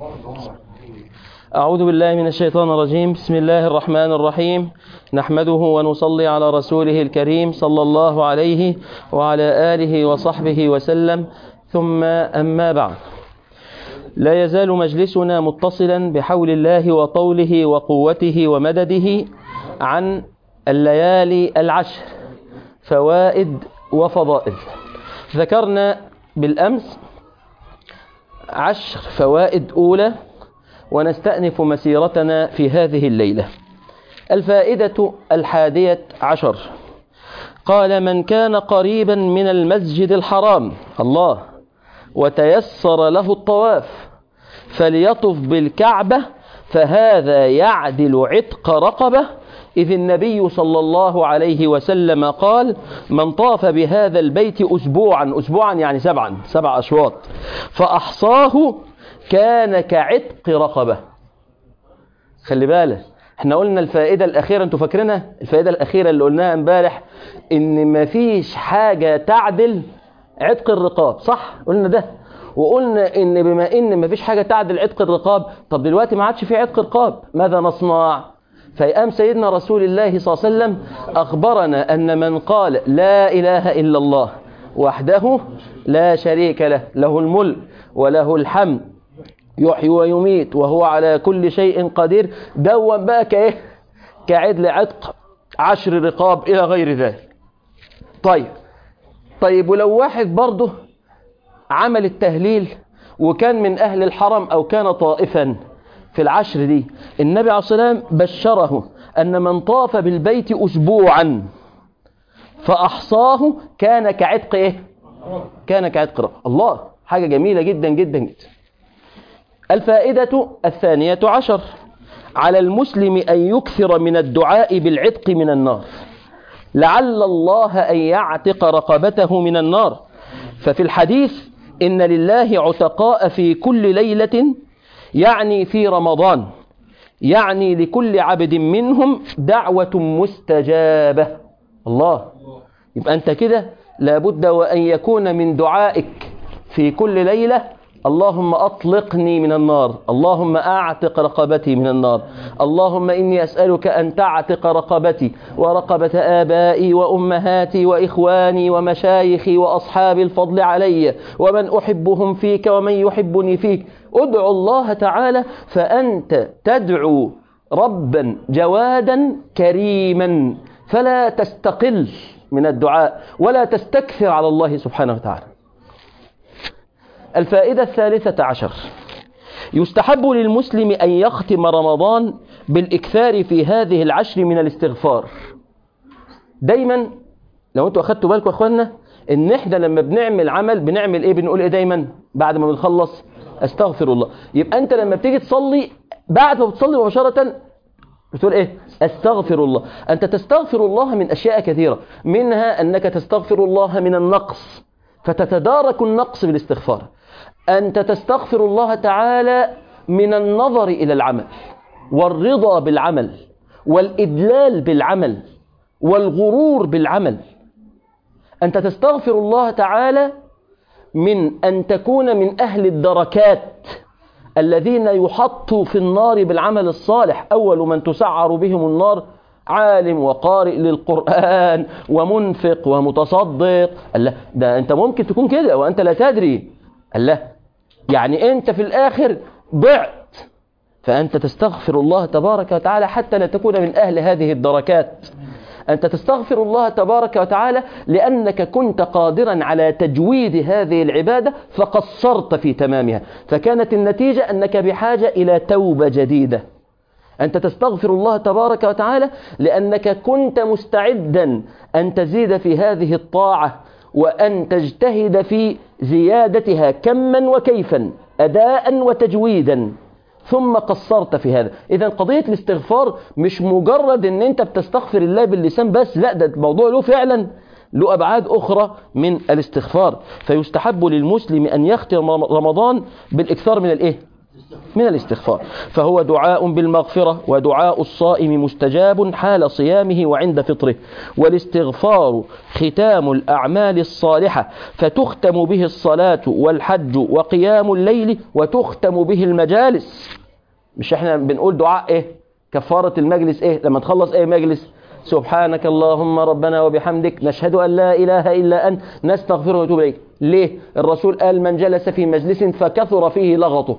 أعوذ بالله من الشيطان الرجيم بسم الله الرحمن الرحيم نحمده ونصلي على رسوله الكريم صلى الله عليه وعلى آله وصحبه وسلم ثم أما بعد لا يزال مجلسنا متصلا بحول الله وطوله وقوته ومدده عن الليالي العشر فوائد وفضائل ذكرنا بالأمس عشر فوائد أولى ونستأنف مسيرتنا في هذه الليلة الفائدة الحادية عشر قال من كان قريبا من المسجد الحرام الله وتيسر له الطواف فليطف بالكعبة فهذا يعدل عتق رقبة إذ النبي صلى الله عليه وسلم قال من طاف بهذا البيت أسبوعا أسبوعا يعني سبعا سبع أشواط فأحصاه كان كعتق رقبة خلي بالك احنا قلنا الفائدة الأخيرة انتوا فاكرينها الفائدة الأخيرة اللي قلناها امبارح ان مفيش حاجة تعدل عتق الرقاب صح قلنا ده وقلنا ان بما ان مفيش حاجة تعدل عتق الرقاب طب دلوقتي ما عادش في عتق رقاب ماذا نصنع فيقام سيدنا رسول الله صلى الله عليه وسلم أخبرنا أن من قال لا إله إلا الله وحده لا شريك له له الملك وله الحمد يحيي ويميت وهو على كل شيء قدير دوم بقى كايه كعدل عتق عشر رقاب الى غير ذلك طيب طيب ولو واحد برضه عمل التهليل وكان من اهل الحرم او كان طائفا في العشر دي النبي عليه الصلاه والسلام بشره ان من طاف بالبيت اسبوعا فاحصاه كان كعتق ايه كان كعتق رقب الله حاجه جميله جدا جدا جدا الفائدة الثانية عشر على المسلم أن يكثر من الدعاء بالعتق من النار لعل الله أن يعتق رقبته من النار ففي الحديث إن لله عتقاء في كل ليلة يعني في رمضان يعني لكل عبد منهم دعوة مستجابة الله يبقى أنت كده لابد وأن يكون من دعائك في كل ليلة اللهم أطلقني من النار اللهم أعتق رقبتي من النار اللهم إني أسألك أن تعتق رقبتي ورقبة آبائي وأمهاتي وإخواني ومشايخي وأصحاب الفضل علي ومن أحبهم فيك ومن يحبني فيك ادعو الله تعالى فأنت تدعو ربا جوادا كريما فلا تستقل من الدعاء ولا تستكثر على الله سبحانه وتعالى الفائدة الثالثة عشر يستحب للمسلم أن يختم رمضان بالإكثار في هذه العشر من الاستغفار دايما لو انتوا أخدتوا بالكم يا أخوانا إن إحنا لما بنعمل عمل بنعمل إيه بنقول إيه دايما بعد ما بنخلص أستغفر الله يبقى أنت لما بتيجي تصلي بعد ما بتصلي مباشرة بتقول إيه أستغفر الله أنت تستغفر الله من أشياء كثيرة منها أنك تستغفر الله من النقص فتتدارك النقص بالاستغفار أنت تستغفر الله تعالى من النظر إلى العمل والرضا بالعمل والإدلال بالعمل والغرور بالعمل أنت تستغفر الله تعالى من أن تكون من أهل الدركات الذين يحطوا في النار بالعمل الصالح أول من تسعر بهم النار عالم وقارئ للقرآن ومنفق ومتصدق الله ده أنت ممكن تكون كده وأنت لا تدري الله يعني أنت في الآخر ضعت فأنت تستغفر الله تبارك وتعالى حتى لا تكون من أهل هذه الدركات أنت تستغفر الله تبارك وتعالى لأنك كنت قادرا على تجويد هذه العبادة فقصرت في تمامها فكانت النتيجة أنك بحاجة إلى توبة جديدة أنت تستغفر الله تبارك وتعالى لأنك كنت مستعدا أن تزيد في هذه الطاعة وأن تجتهد في زيادتها كما وكيفا أداء وتجويدا ثم قصرت في هذا إذا قضية الاستغفار مش مجرد أن أنت بتستغفر الله باللسان بس لا ده الموضوع له فعلا له أبعاد أخرى من الاستغفار فيستحب للمسلم أن يختم رمضان بالإكثار من الإيه؟ من الاستغفار فهو دعاء بالمغفرة ودعاء الصائم مستجاب حال صيامه وعند فطره والاستغفار ختام الأعمال الصالحة فتختم به الصلاة والحج وقيام الليل وتختم به المجالس مش احنا بنقول دعاء ايه كفارة المجلس ايه لما تخلص ايه مجلس سبحانك اللهم ربنا وبحمدك نشهد أن لا إله إلا أنت نستغفره ونتوب إليك ليه الرسول قال من جلس في مجلس فكثر فيه لغطه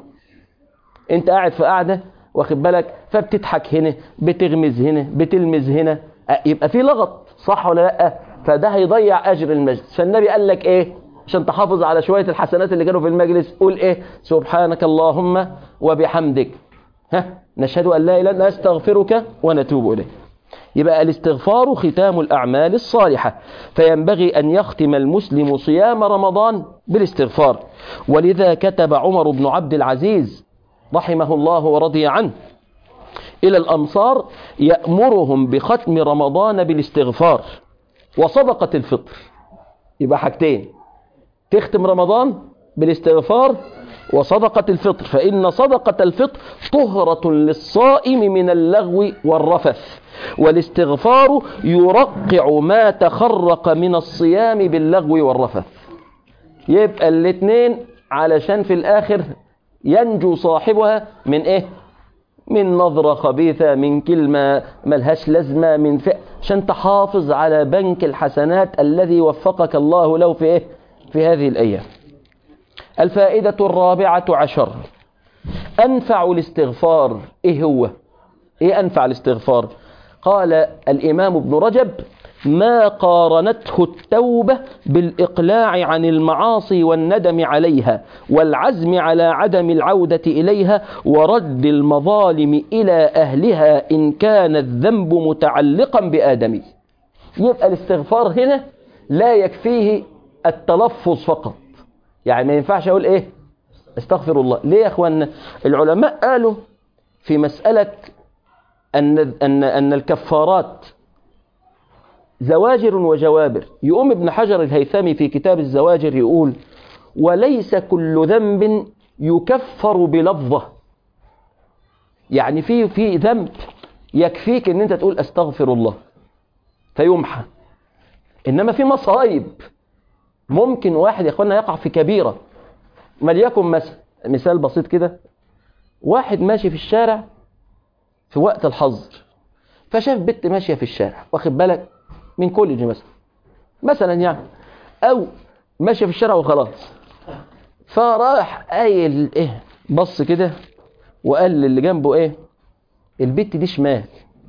انت قاعد في قاعدة واخد بالك فبتضحك هنا بتغمز هنا بتلمز هنا يبقى في لغط صح ولا لا فده هيضيع أجر المجلس فالنبي قال لك ايه عشان تحافظ على شوية الحسنات اللي كانوا في المجلس قول ايه سبحانك اللهم وبحمدك ها نشهد أن لا إله إلا أنت نستغفرك ونتوب إليك يبقى الاستغفار ختام الأعمال الصالحة فينبغي أن يختم المسلم صيام رمضان بالاستغفار ولذا كتب عمر بن عبد العزيز رحمه الله ورضي عنه إلى الأمصار يأمرهم بختم رمضان بالاستغفار وصدقة الفطر يبقى حاجتين تختم رمضان بالاستغفار وصدقة الفطر فإن صدقة الفطر طهرة للصائم من اللغو والرفث والاستغفار يرقع ما تخرق من الصيام باللغو والرفث يبقى الاثنين علشان في الآخر ينجو صاحبها من إيه من نظرة خبيثة من كلمة ملهاش لازمة من فئة عشان تحافظ على بنك الحسنات الذي وفقك الله له في إيه في هذه الأيام الفائدة الرابعة عشر أنفع الاستغفار إيه هو إيه أنفع الاستغفار قال الإمام ابن رجب ما قارنته التوبة بالإقلاع عن المعاصي والندم عليها والعزم على عدم العودة إليها ورد المظالم إلى أهلها إن كان الذنب متعلقا بآدمي يبقى الاستغفار هنا لا يكفيه التلفظ فقط يعني ما ينفعش أقول إيه استغفر الله ليه يا أخوانا العلماء قالوا في مسألة أن, أن, أن الكفارات زواجر وجوابر يقوم ابن حجر الهيثمي في كتاب الزواجر يقول وليس كل ذنب يكفر بلفظه يعني في في ذنب يكفيك ان انت تقول استغفر الله فيمحى انما في مصايب ممكن واحد يا اخوانا يقع في كبيره وليكن مثلا مثال بسيط كده واحد ماشي في الشارع في وقت الحظر فشاف بنت ماشيه في الشارع واخد بالك من كوليدج مثلا مثلا يعني او ماشيه في الشارع وخلاص فراح قايل ايه بص كده وقال للي جنبه ايه البت دي شمال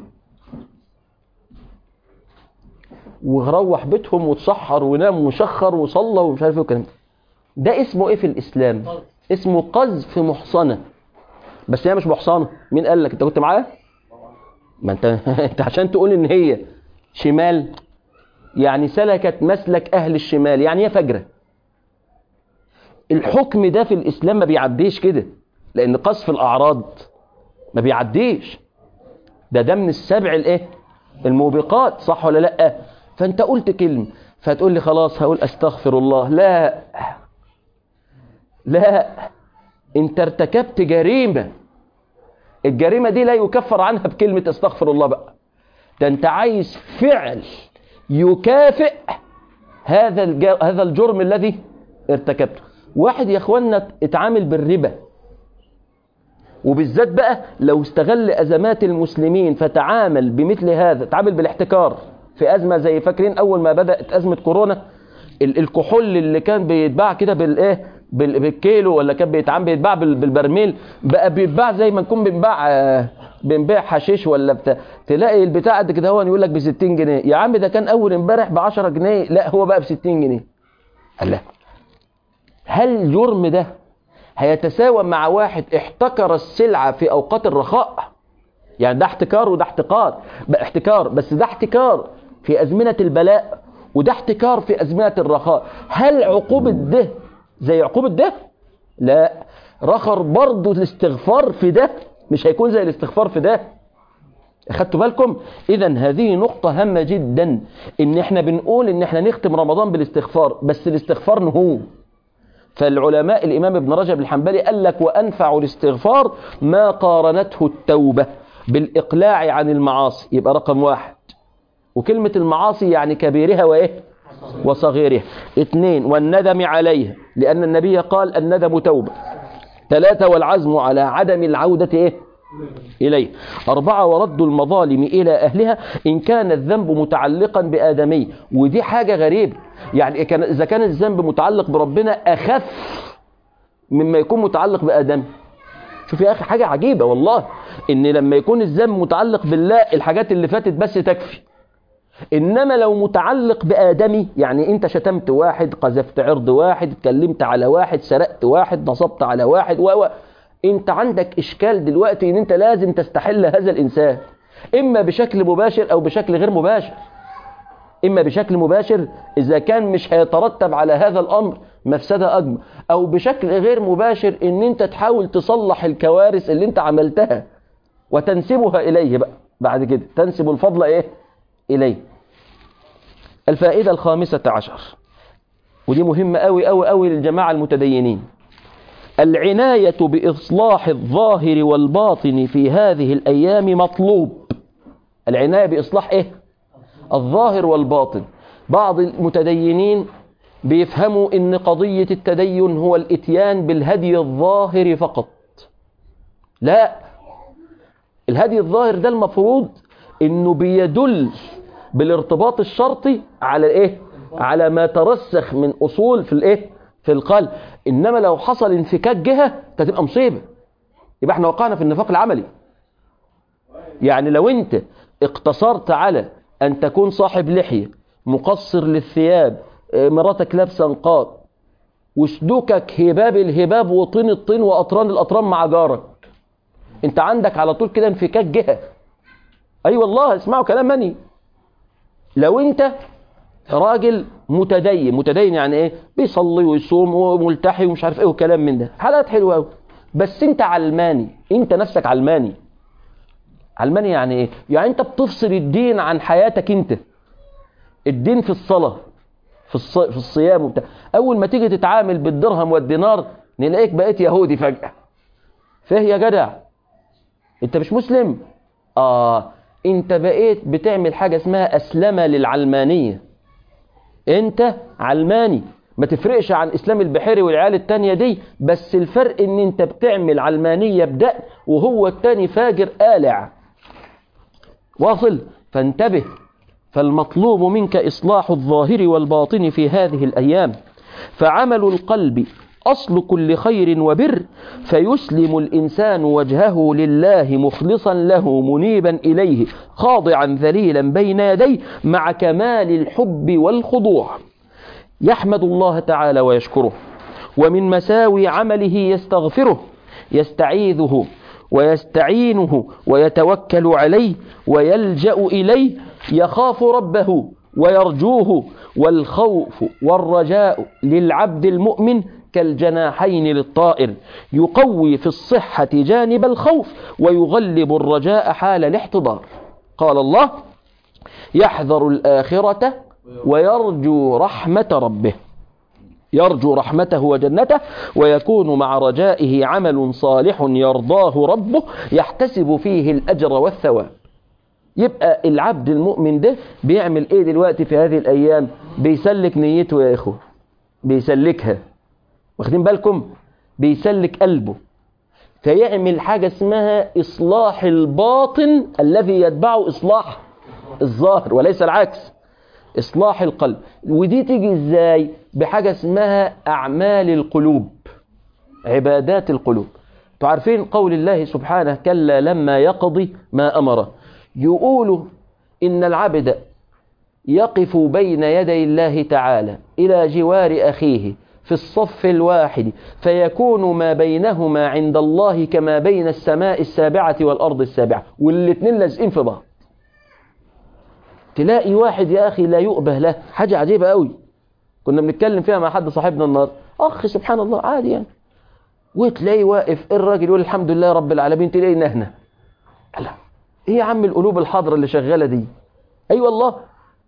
وروح بيتهم واتسحر ونام وشخر وصلى ومش عارف ايه والكلام ده ده اسمه ايه في الاسلام اسمه قذف محصنه بس هي مش محصنه مين قال لك انت كنت معايا ما انت انت عشان تقول ان هي شمال يعني سلكت مسلك اهل الشمال يعني هي فجره الحكم ده في الاسلام ما بيعديش كده لان قذف الاعراض ما بيعديش ده ده من السبع الايه الموبقات صح ولا لا فانت قلت كلمه فتقول لي خلاص هقول استغفر الله لا لا انت ارتكبت جريمه الجريمه دي لا يكفر عنها بكلمه استغفر الله بقى ده انت عايز فعل يكافئ هذا الج... هذا الجرم الذي ارتكبته واحد يا اخوانا اتعامل بالربا وبالذات بقى لو استغل ازمات المسلمين فتعامل بمثل هذا تعامل بالاحتكار في ازمه زي فاكرين اول ما بدات ازمه كورونا ال- الكحول اللي كان بيتباع كده بالايه بال- بالكيلو ولا كان بيتعامل بيتباع بال- بالبرميل بقى بيتباع زي ما نكون بنباع آه، بنبيع حشيش ولا بتاع تلاقي البتاع قد كده هو يقول لك ب 60 جنيه يا عم ده كان اول امبارح ب 10 جنيه لا هو بقى ب 60 جنيه الله هل الجرم ده هيتساوى مع واحد احتكر السلعة في أوقات الرخاء يعني ده احتكار وده احتكار بقى احتكار بس ده احتكار في أزمنة البلاء وده احتكار في أزمنة الرخاء هل عقوبة ده زي عقوبة ده لا رخر برضه الاستغفار في ده مش هيكون زي الاستغفار في ده اخدتوا بالكم اذا هذه نقطة هامة جدا ان احنا بنقول ان احنا نختم رمضان بالاستغفار بس الاستغفار نهو فالعلماء الإمام ابن رجب الحنبلي قال لك وأنفع الاستغفار ما قارنته التوبة بالإقلاع عن المعاصي يبقى رقم واحد وكلمة المعاصي يعني كبيرها وإيه وصغيرها اثنين والندم عليها لأن النبي قال الندم توبة ثلاثة والعزم على عدم العودة إيه إليه أربعة ورد المظالم إلى أهلها إن كان الذنب متعلقا بآدمي ودي حاجة غريبة يعني كان إذا كان الذنب متعلق بربنا أخف مما يكون متعلق بآدم شوف يا أخي حاجة عجيبة والله إن لما يكون الذنب متعلق بالله الحاجات اللي فاتت بس تكفي إنما لو متعلق بآدمي يعني أنت شتمت واحد قذفت عرض واحد اتكلمت على واحد سرقت واحد نصبت على واحد و أنت عندك إشكال دلوقتي إن أنت لازم تستحل هذا الإنسان إما بشكل مباشر أو بشكل غير مباشر إما بشكل مباشر إذا كان مش هيترتب على هذا الأمر مفسدة أكبر أو بشكل غير مباشر إن أنت تحاول تصلح الكوارث اللي أنت عملتها وتنسبها إليه بقى بعد كده تنسب الفضل إيه إليه الفائدة الخامسة عشر ودي مهمة أوي أوي أوي للجماعة المتدينين العناية بإصلاح الظاهر والباطن في هذه الأيام مطلوب العناية بإصلاح إيه؟ الظاهر والباطن بعض المتدينين بيفهموا ان قضية التدين هو الاتيان بالهدي الظاهر فقط لا الهدي الظاهر ده المفروض انه بيدل بالارتباط الشرطي على ايه على ما ترسخ من اصول في الايه في القلب انما لو حصل انفكاك جهة تبقى مصيبة يبقى احنا وقعنا في النفاق العملي يعني لو انت اقتصرت على أن تكون صاحب لحية مقصر للثياب مراتك لابسة نقاب وسلوكك هباب الهباب وطين الطين وأطران الأطران مع جارك انت عندك على طول كده انفكاك جهة اي أيوة والله اسمعوا كلام مني لو انت راجل متدين متدين يعني ايه بيصلي ويصوم وملتحي ومش عارف ايه وكلام من ده حالات حلوه قوي بس انت علماني انت نفسك علماني علماني يعني ايه يعني انت بتفصل الدين عن حياتك انت الدين في الصلاة في, الص... في الصيام وبتاع اول ما تيجي تتعامل بالدرهم والدينار نلاقيك بقيت يهودي فجأة فيه يا جدع انت مش مسلم اه انت بقيت بتعمل حاجة اسمها اسلمة للعلمانية انت علماني ما تفرقش عن اسلام البحيري والعيال التانية دي بس الفرق ان انت بتعمل علمانية بدأ وهو التاني فاجر آلع واصل فانتبه فالمطلوب منك إصلاح الظاهر والباطن في هذه الأيام فعمل القلب أصل كل خير وبر فيسلم الإنسان وجهه لله مخلصا له منيبا إليه خاضعا ذليلا بين يديه مع كمال الحب والخضوع يحمد الله تعالى ويشكره ومن مساوي عمله يستغفره يستعيذه ويستعينه ويتوكل عليه ويلجأ إليه يخاف ربه ويرجوه والخوف والرجاء للعبد المؤمن كالجناحين للطائر يقوي في الصحة جانب الخوف ويغلب الرجاء حال الاحتضار قال الله يحذر الآخرة ويرجو رحمة ربه يرجو رحمته وجنته ويكون مع رجائه عمل صالح يرضاه ربه يحتسب فيه الأجر والثواب يبقى العبد المؤمن ده بيعمل ايه دلوقتي في هذه الأيام بيسلك نيته يا إخوة بيسلكها واخدين بالكم بيسلك قلبه فيعمل حاجة اسمها إصلاح الباطن الذي يتبعه إصلاح الظاهر وليس العكس إصلاح القلب ودي تيجي إزاي بحاجة اسمها أعمال القلوب عبادات القلوب تعرفين قول الله سبحانه كلا لما يقضي ما أمره يقولوا إن العبد يقف بين يدي الله تعالى إلى جوار أخيه في الصف الواحد فيكون ما بينهما عند الله كما بين السماء السابعة والأرض السابعة والاتنين لازقين في بعض تلاقي واحد يا أخي لا يؤبه له حاجة عجيبة قوي كنا بنتكلم فيها مع حد صاحبنا النهار أخ سبحان الله عادي يعني وتلاقي واقف الراجل يقول الحمد لله رب العالمين تلاقي نهنة لا ايه يا عم القلوب الحاضرة اللي شغالة دي اي أيوة والله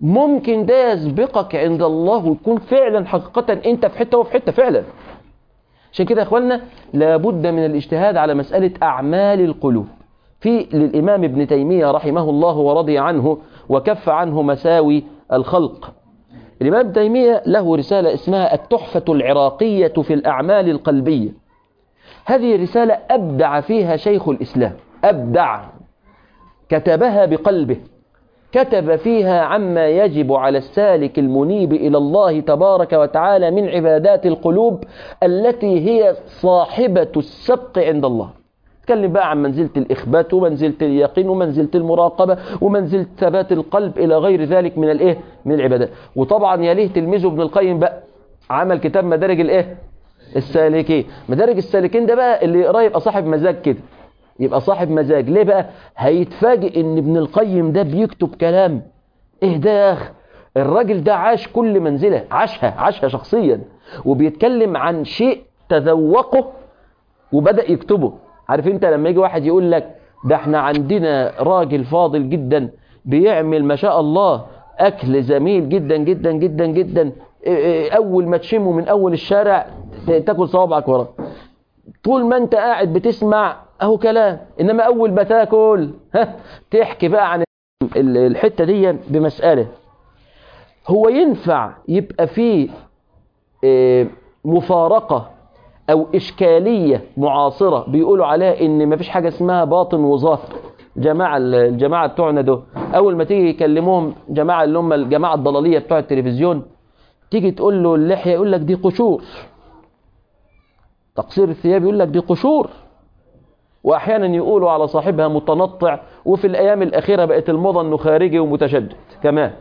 ممكن ده يسبقك عند الله ويكون فعلا حقيقة انت في حتة وفي حتة فعلا عشان كده يا اخوانا لابد من الاجتهاد على مسألة أعمال القلوب في للإمام ابن تيمية رحمه الله ورضي عنه وكف عنه مساوي الخلق الإمام ابن تيمية له رسالة اسمها التحفة العراقية في الأعمال القلبية هذه رسالة أبدع فيها شيخ الإسلام أبدع كتبها بقلبه كتب فيها عما يجب على السالك المنيب إلى الله تبارك وتعالى من عبادات القلوب التي هي صاحبة السبق عند الله تكلم بقى عن منزلة الإخبات ومنزلة اليقين ومنزلة المراقبة ومنزلة ثبات القلب إلى غير ذلك من الإيه من العبادات وطبعا يليه تلميذه ابن القيم بقى عمل كتاب مدارج الإيه السالكين مدارج السالكين ده بقى اللي يقراه يبقى صاحب مزاج كده يبقى صاحب مزاج ليه بقى هيتفاجئ ان ابن القيم ده بيكتب كلام ايه ده يا اخ الراجل ده عاش كل منزله عاشها عاشها شخصيا وبيتكلم عن شيء تذوقه وبدأ يكتبه عارف انت لما يجي واحد يقول لك ده احنا عندنا راجل فاضل جدا بيعمل ما شاء الله اكل جميل جدا جدا جدا جدا اول ما تشمه من اول الشارع تاكل صوابعك وراه طول ما انت قاعد بتسمع اهو كلام انما اول ما تاكل ها تحكي بقى عن الحته دي بمساله هو ينفع يبقى فيه اه مفارقه او اشكاليه معاصره بيقولوا عليها ان مفيش حاجه اسمها باطن وظاهر جماعه الجماعه بتوعنا دول اول ما تيجي يكلموهم جماعه اللي هم الجماعه الضلاليه بتوع التلفزيون تيجي تقول له اللحيه يقول لك دي قشور تقصير الثياب يقول لك دي قشور واحيانا يقولوا على صاحبها متنطع وفي الايام الاخيره بقت الموضه انه خارجي ومتشدد كمان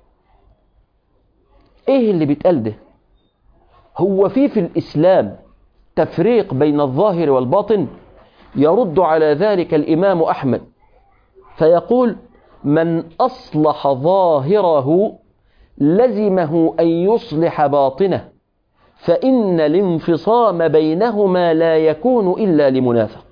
ايه اللي بيتقال ده هو في في الاسلام تفريق بين الظاهر والباطن يرد على ذلك الامام احمد فيقول من اصلح ظاهره لزمه ان يصلح باطنه فان الانفصام بينهما لا يكون الا لمنافق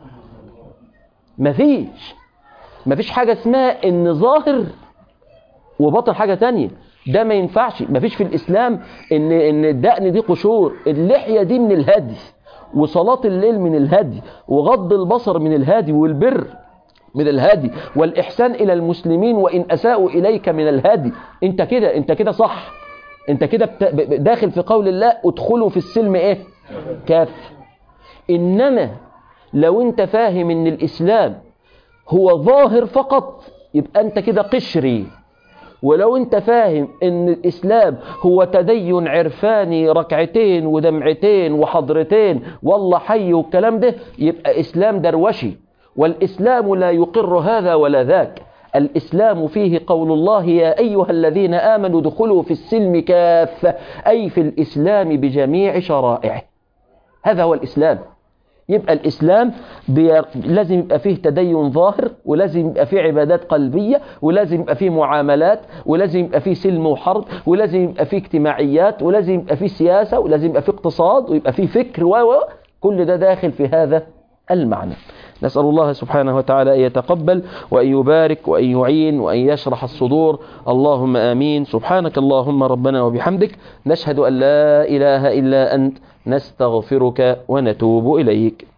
مفيش مفيش حاجة اسمها ان ظاهر وباطن حاجة تانية ده ما ينفعش مفيش في الاسلام ان ان الدقن دي قشور اللحية دي من الهدي وصلاة الليل من الهدي وغض البصر من الهدي والبر من الهدي والإحسان إلى المسلمين وإن أساءوا إليك من الهدي أنت كده أنت كده صح أنت كده داخل في قول الله ادخلوا في السلم إيه كاف إنما لو أنت فاهم إن الإسلام هو ظاهر فقط يبقى أنت كده قشري ولو انت فاهم ان الاسلام هو تدين عرفاني ركعتين ودمعتين وحضرتين والله حي والكلام ده يبقى اسلام دروشي والاسلام لا يقر هذا ولا ذاك الاسلام فيه قول الله يا ايها الذين امنوا ادخلوا في السلم كافه اي في الاسلام بجميع شرائعه هذا هو الاسلام يبقى الإسلام بي... لازم يبقى فيه تدين ظاهر ولازم يبقى فيه عبادات قلبية ولازم يبقى فيه معاملات ولازم يبقى فيه سلم وحرب ولازم يبقى فيه اجتماعيات ولازم يبقى فيه سياسة ولازم يبقى فيه اقتصاد ويبقى فيه فكر و كل ده داخل في هذا المعنى نسأل الله سبحانه وتعالى أن يتقبل وأن يبارك وأن يعين وأن يشرح الصدور اللهم آمين سبحانك اللهم ربنا وبحمدك نشهد أن لا إله إلا أنت نستغفرك ونتوب إليك